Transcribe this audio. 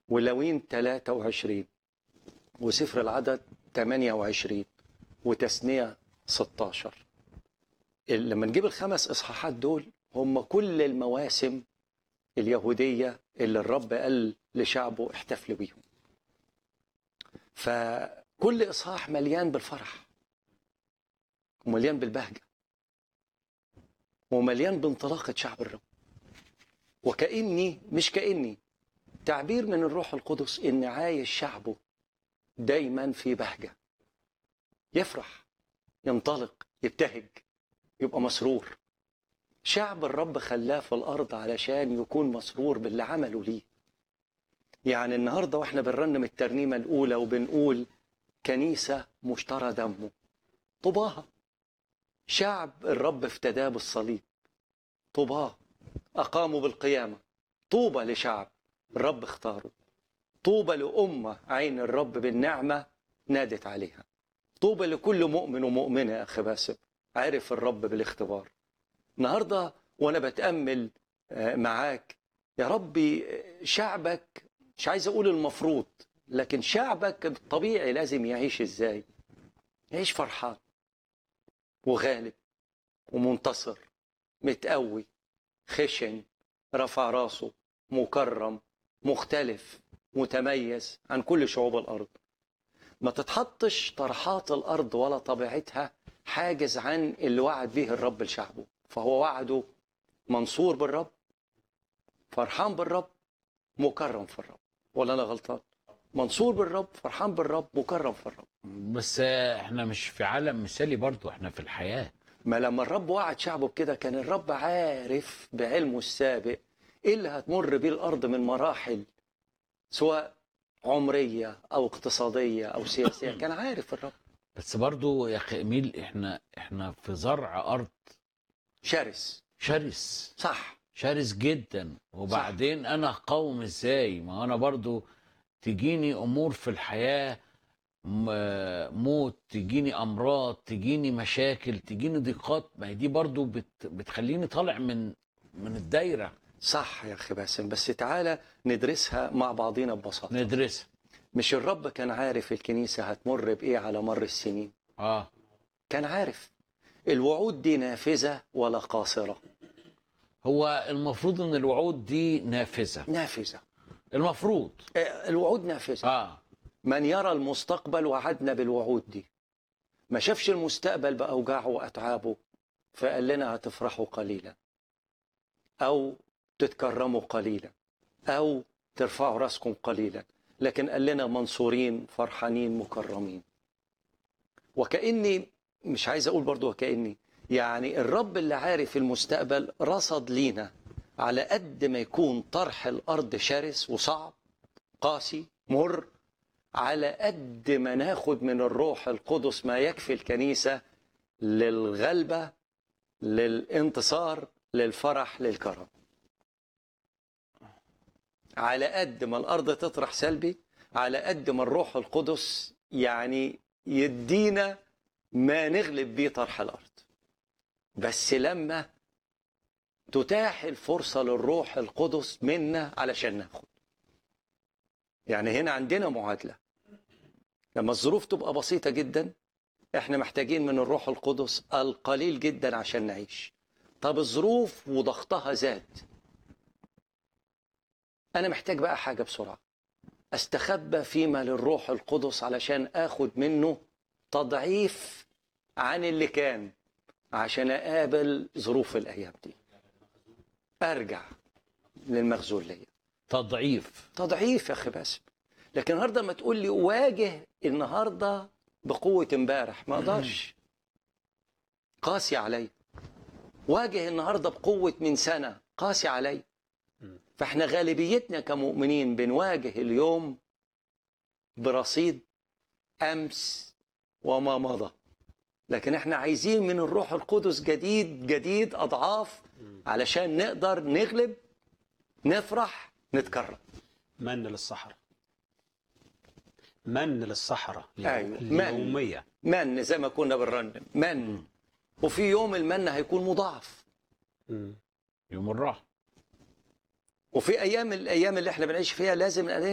ولوين 23 وسفر العدد 28 وتثنية 16 لما نجيب الخمس إصحاحات دول هم كل المواسم اليهودية اللي الرب قال لشعبه احتفلوا بيهم فكل إصحاح مليان بالفرح ومليان بالبهجة ومليان بانطلاقة شعب الرب وكأني مش كأني تعبير من الروح القدس إن عايش شعبه دايما في بهجة يفرح ينطلق يبتهج يبقى مسرور شعب الرب خلاه في الأرض علشان يكون مسرور باللي عمله ليه يعني النهاردة واحنا بنرنم الترنيمة الأولى وبنقول كنيسة مشترى دمه طباها شعب الرب افتداه بالصليب طوباه أقاموا بالقيامة طوبى لشعب الرب اختاره طوبى لأمة عين الرب بالنعمة نادت عليها طوبى لكل مؤمن ومؤمنة يا أخي باسم عرف الرب بالاختبار النهاردة وأنا بتأمل معاك يا ربي شعبك مش عايز أقول المفروض لكن شعبك الطبيعي لازم يعيش إزاي يعيش فرحان وغالب ومنتصر متقوي خشن رفع راسه مكرم مختلف متميز عن كل شعوب الارض ما تتحطش طرحات الارض ولا طبيعتها حاجز عن اللي وعد به الرب لشعبه فهو وعده منصور بالرب فرحان بالرب مكرم في الرب ولا انا غلطان منصور بالرب فرحان بالرب مكرم في الرب بس احنا مش في عالم مثالي برضو احنا في الحياة ما لما الرب وعد شعبه بكده كان الرب عارف بعلمه السابق ايه اللي هتمر بيه الارض من مراحل سواء عمريه او اقتصاديه او سياسيه كان عارف الرب بس برضو يا اخي اميل احنا احنا في زرع ارض شرس شرس صح شرس جدا وبعدين انا اقاوم ازاي ما انا برضو تجيني امور في الحياه م- موت تجيني امراض تجيني مشاكل تجيني ضيقات ما هي دي برضو بت بتخليني طالع من من الدايره صح يا اخي باسم بس تعالى ندرسها مع بعضينا ببساطه ندرسها مش الرب كان عارف الكنيسه هتمر بايه على مر السنين اه كان عارف الوعود دي نافذه ولا قاصره هو المفروض ان الوعود دي نافذه نافذه المفروض آه، الوعود نافذه اه من يرى المستقبل وعدنا بالوعود دي ما شافش المستقبل بأوجاعه وأتعابه فقال لنا هتفرحوا قليلا أو تتكرموا قليلا أو ترفعوا راسكم قليلا لكن قال لنا منصورين فرحانين مكرمين وكأني مش عايز أقول برضو وكأني يعني الرب اللي عارف المستقبل رصد لينا على قد ما يكون طرح الأرض شرس وصعب قاسي مر على قد ما ناخد من الروح القدس ما يكفي الكنيسة للغلبة للانتصار للفرح للكرم على قد ما الأرض تطرح سلبي على قد ما الروح القدس يعني يدينا ما نغلب بيه طرح الأرض بس لما تتاح الفرصة للروح القدس منا علشان ناخد يعني هنا عندنا معادلة لما الظروف تبقى بسيطة جدا احنا محتاجين من الروح القدس القليل جدا عشان نعيش طب الظروف وضغطها زاد انا محتاج بقى حاجة بسرعة استخبى فيما للروح القدس علشان اخد منه تضعيف عن اللي كان عشان اقابل ظروف الايام دي ارجع للمخزون ليا تضعيف تضعيف يا اخي باسم لكن النهارده ما تقول لي واجه النهارده بقوه امبارح ما اقدرش قاسي علي واجه النهارده بقوه من سنه قاسي علي فاحنا غالبيتنا كمؤمنين بنواجه اليوم برصيد امس وما مضى لكن احنا عايزين من الروح القدس جديد جديد اضعاف علشان نقدر نغلب نفرح نتكرم من للصحراء من للصحراء أيوة، من. اليومية من زي ما كنا بنرنم من وفي يوم المن هيكون مضاعف مم. يوم الراحه وفي ايام الايام اللي احنا بنعيش فيها لازم